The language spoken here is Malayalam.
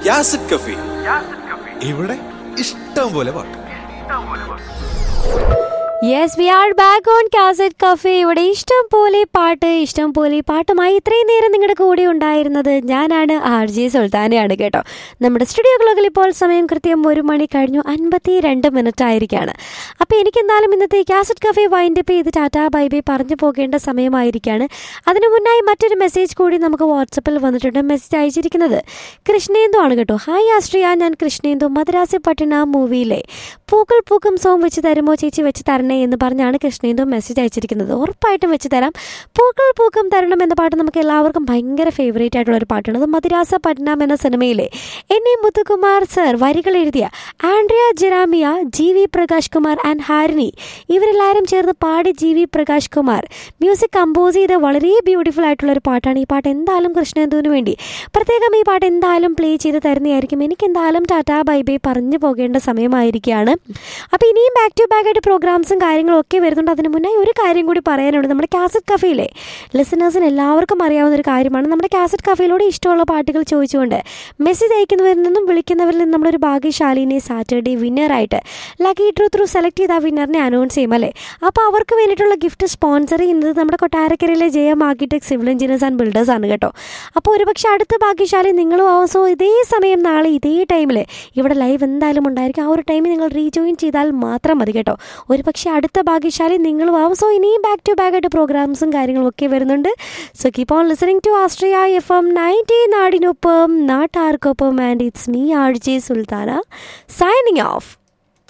യാസിഡ് കഫി ഇവിടെ ഇഷ്ടം പോലെ പാട്ട് yes we are back on cassette cafe ഇവിടെ ഇഷ്ടം പോലെ പാട്ട് ഇഷ്ടം പോലെ പാട്ടുമായി ഇത്രയും നേരം നിങ്ങളുടെ കൂടെ ഉണ്ടായിരുന്നത് ഞാനാണ് ആർ ജെ സുൽത്താനയാണ് കേട്ടോ നമ്മുടെ സ്റ്റുഡിയോ ക്ലോക്കിൽ ഇപ്പോൾ സമയം കൃത്യം ഒരു മണി കഴിഞ്ഞു അൻപത്തി രണ്ട് മിനിറ്റ് ആയിരിക്കാണ് അപ്പോൾ എനിക്ക് എന്തായാലും ഇന്നത്തെ കാസറ്റ് കഫേ വൈൻഡപ്പ് ചെയ്ത് ടാറ്റാ ബൈ ബൈ പറഞ്ഞു പോകേണ്ട സമയമായിരിക്കാണ് അതിനു മുന്നായി മറ്റൊരു മെസ്സേജ് കൂടി നമുക്ക് വാട്സപ്പിൽ വന്നിട്ടുണ്ട് മെസ്സേജ് അയച്ചിരിക്കുന്നത് കൃഷ്ണേന്ദു ആണ് കേട്ടോ ഹായ് ആശ്രിയ ഞാൻ കൃഷ്ണേന്ദു മദ്രാസി പട്ടിണ മൂവിയിലെ പൂക്കൾ പൂക്കും സോങ് വെച്ച് തരുമോ ചേച്ചി വെച്ച് തരണേ എന്ന് പറഞ്ഞാണ് കൃഷ്ണേന്ദു മെസ്സേജ് അയച്ചിരിക്കുന്നത് ഉറപ്പായിട്ടും വെച്ച് തരാം പൂക്കൾ പൂക്കും തരണം എന്ന പാട്ട് നമുക്ക് എല്ലാവർക്കും ഭയങ്കര ഫേവറേറ്റ് ആയിട്ടുള്ള ഒരു പാട്ടാണ് അത് മദിരാസ പട്നാം എന്ന സിനിമയിലെ എൻ എ മുത്തുകുമാർ സർ വരികൾ എഴുതിയ Andrea Jeremiah G V Prakash Kumar and Harini ഇവരെല്ലാവരും ചേർന്ന് പാടി G V Prakash Kumar music compose ചെയ്ത വളരെ ബ്യൂട്ടിഫുൾ ആയിട്ടുള്ള ഒരു പാട്ടാണ് ഈ പാട്ട് എന്തായാലും കൃഷ്ണേന്ദുവിന് വേണ്ടി പ്രത്യേകം ഈ പാട്ട് എന്തായാലും പ്ലേ ചെയ്ത് തരുന്നതായിരിക്കും എനിക്ക് എന്തായാലും ടാറ്റാ ബൈ ബൈ പറഞ്ഞു പോകേണ്ട സമയമായിരിക്കുകയാണ് അപ്പോൾ ഇനിയും ബാക്ക് ടു ബാക്ക് ആയിട്ട് പ്രോഗ്രാംസും കാര്യങ്ങളും ഒക്കെ വരുന്നുണ്ട് അതിന് മുന്നേ ഒരു കാര്യം കൂടി പറയാനുണ്ട് നമ്മുടെ കാസറ്റ് കഫയിലെ ലിസണേഴ്സിന് എല്ലാവർക്കും അറിയാവുന്ന ഒരു കാര്യമാണ് നമ്മുടെ കാസറ്റ് കഫയിലൂടെ ഇഷ്ടമുള്ള പാട്ടുകൾ ചോദിച്ചുകൊണ്ട് മെസ്സേജ് അയക്കുന്നവരിൽ നിന്നും വിളിക്കുന്നവരിൽ നിന്നും നമ്മളൊരു ഭാഗ്യശാലിനെ സാറ്റർഡേ വിന്നറായിട്ട് ലക്കി ഡ്രൂ ത്രൂ സെലക്ട് ചെയ്ത ആ വിന്നറിനെ അനൗൺസ് ചെയ്യും അല്ലേ അപ്പോൾ അവർക്ക് വേണ്ടിയിട്ടുള്ള ഗിഫ്റ്റ് സ്പോൺസർ ചെയ്യുന്നത് നമ്മുടെ കൊട്ടാരക്കരയിലെ Jayam architect civil engineers and builders ആണ് കേട്ടോ അപ്പോൾ ഒരുപക്ഷെ അടുത്ത ഭാഗ്യശാലി നിങ്ങളും ആവും സോ ഇതേ സമയം നാളെ ഇതേ ടൈമിൽ ഇവിടെ ലൈവ് എന്തായാലും ഉണ്ടായിരിക്കും ആ ഒരു ടൈമിൽ നിങ്ങൾ റീജോയിൻ ചെയ്താൽ മാത്രം മതി കേട്ടോ ഒരു പക്ഷേ അടുത്ത ഭാഗ്യശാലി നിങ്ങളും ആവും സോ ഇനിയും ബാക്ക് ടു ബാക്ക് ആയിട്ട് പ്രോഗ്രാംസും കാര്യങ്ങളും ഒക്കെ വരുന്നുണ്ട് so keep on listening to Astria F M ninety നാടിനൊപ്പം നാട്ടാർക്കൊപ്പം and it's me R J Sultana signing of